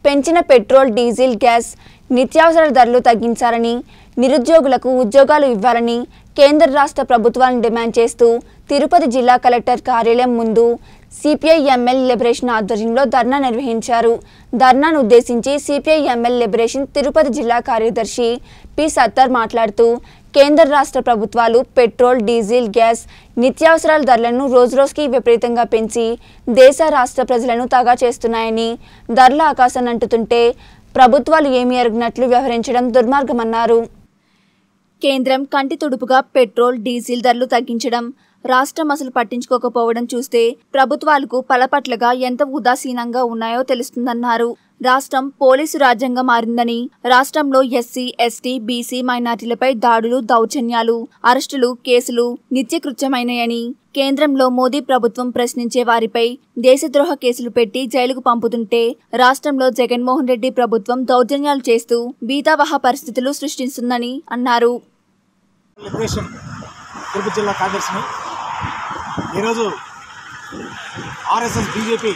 పెంచిన petrol diesel gas నిత్యావసర ధరలు తగ్గించాలని నిరుద్యోగులకు ఉద్యోగాలు ఇవ్వాలని కేంద్ర రాష్ట్ర ప్రభుత్వాలను డిమాండ్ చేస్తూ తిరుపతి జిల్లా కలెక్టర్ కార్యాలయం ముందు సిపిఐ ఎంఎల్ లిబరేషన్ ఆధ్వర్యంలో ధర్నా నిర్వహించారు ధర్నాను ఉద్దేశించి సిపిఐ ఎంఎల్ లిబరేషన్ తిరుపతి జిల్లా కార్యదర్శి పి సత్తర్ మాట్లాడుతూ కేంద్ర రాష్ట్ర ప్రభుత్వాలు పెట్రోల్ డీజిల్ గ్యాస్ నిత్యావసరాల ధరలను రోజురోజుకి విపరీతంగా పెంచి దేశ రాష్ట్ర ప్రజలను తగా చేస్తున్నాయని ధరల ఆకాశాన్ని అంటుతుంటే ప్రభుత్వాలు ఏమీ ఎరగనట్లు వ్యవహరించడం దుర్మార్గమన్నారు కేంద్రం కంటి తుడుపుగా పెట్రోల్ డీజిల్ ధరలు తగ్గించడం రాష్ట్రం అసలు పట్టించుకోకపోవడం చూస్తే ప్రభుత్వాలకు పలపట్లగా ఎంత ఉదాసీనంగా ఉన్నాయో తెలుస్తుందన్నారు రాష్ట్రం పోలీసు రాజ్యంగా మారిందని రాష్ట్రంలో ఎస్సీ ఎస్టీ బీసీ మైనార్టీలపై దాడులు దౌర్జన్యాలు అరెస్టులు కేసులు నిత్యకృత్యమైనాయని కేంద్రంలో మోదీ ప్రభుత్వం ప్రశ్నించే వారిపై దేశద్రోహ కేసులు పెట్టి జైలుకు పంపుతుంటే రాష్ట్రంలో జగన్మోహన్ రెడ్డి ప్రభుత్వం దౌర్జన్యాలు చేస్తూ బీతావహ పరిస్థితులు సృష్టిస్తుందని అన్నారు లిబరేషన్ తిరుపతి జిల్లా కార్యదర్శిని ఈరోజు ఆర్ఎస్ఎస్ బీజేపీ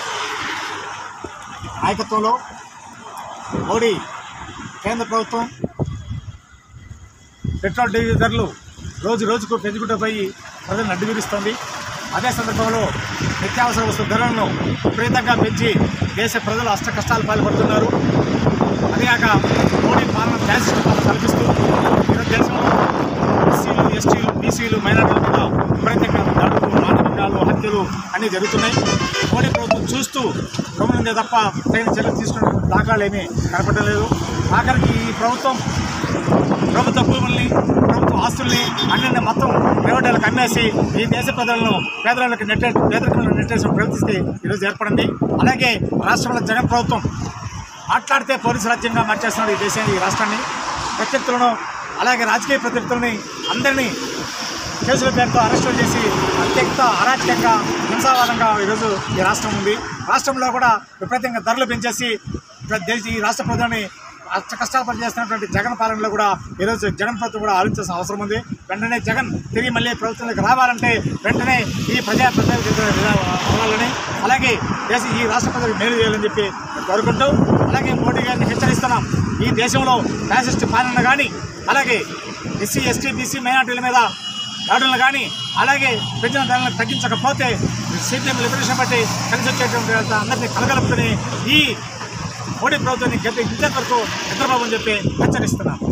నాయకత్వంలో మోడీ కేంద్ర ప్రభుత్వం పెట్రోల్ డీజిల్ ధరలు రోజు రోజుకు పెంచుకుంటూ పోయి ప్రజలను అడ్డువిరుస్తోంది అదే సందర్భంలో నిత్యావసర వస్తువు ధరలను విపరీతంగా పెంచి దేశ ప్రజలు అష్ట కష్టాలు పాల్పడుతున్నారు అదేగాక మోడీ పాలన ఫ్యాసిస్ట్ పాలన కల్పిస్తూ ఈరోజు దేశంలో ఎస్సీలు ఎస్టీలు బీసీలు మైనార్టీల మీద విపరీతంగా దాడులు మానవంగాలు హత్యలు అన్నీ జరుగుతున్నాయి మోడీ ప్రభుత్వం చూస్తూ గమనిందే తప్ప తగిన చర్యలు తీసుకునే దాఖలాలు ఏమీ కనపడడం లేదు ఆఖరికి ఈ ప్రభుత్వం ప్రభుత్వ భూముల్ని ప్రభుత్వ ఆస్తుల్ని అన్ని మొత్తం ప్రైవేట్ వాళ్ళకి అమ్మేసి ఈ దేశ ప్రజలను పేదలకు నెట్టే పేదరికంలో నెట్టేసిన ప్రవర్తిస్తే ఈరోజు ఏర్పడింది అలాగే రాష్ట్రంలో జగన్ ప్రభుత్వం మాట్లాడితే పోలీసు రాజ్యంగా మార్చేస్తున్నాడు ఈ దేశాన్ని ఈ రాష్ట్రాన్ని ప్రత్యర్థులను అలాగే రాజకీయ ప్రత్యర్థులని అందరినీ కేసుల పేరుతో అరెస్టులు చేసి అత్యంత అరాచకంగా హింసావాదంగా ఈరోజు ఈ రాష్ట్రం ఉంది రాష్ట్రంలో కూడా విపరీతంగా ధరలు పెంచేసి ప్ర- దేశ ఈ రాష్ట్ర ప్రజలని అష్ట కష్టాలు పనిచేస్తున్నటువంటి జగన్ పాలనలో కూడా ఈరోజు జగన్ ప్రభుత్వం కూడా ఆలోచించాల్సిన అవసరం ఉంది వెంటనే జగన్ తిరిగి మళ్ళీ ప్రభుత్వంలోకి రావాలంటే వెంటనే ఈ ప్రజా ప్రజా అవ్వాలని అలాగే దేశ ఈ రాష్ట్ర ప్రజలకు మేలు చేయాలని చెప్పి కోరుకుంటూ అలాగే మోడీ గారిని హెచ్చరిస్తున్నాం ఈ దేశంలో ఫ్యాసిస్ట్ పాలన కానీ అలాగే ఎస్సీ ఎస్టీ బీసీ మైనార్టీల మీద దాడులను కానీ అలాగే పెంచిన ధరలను తగ్గించకపోతే సిపిఎం లిబరేషన్ బట్టి కలిసి వచ్చేటువంటి వాళ్ళతో అందరినీ కలగలుపుకుని ఈ మోడీ ప్రభుత్వాన్ని గట్టి ఇచ్చే వరకు నిద్రబాబు అని చెప్పి హెచ్చరిస్తున్నాం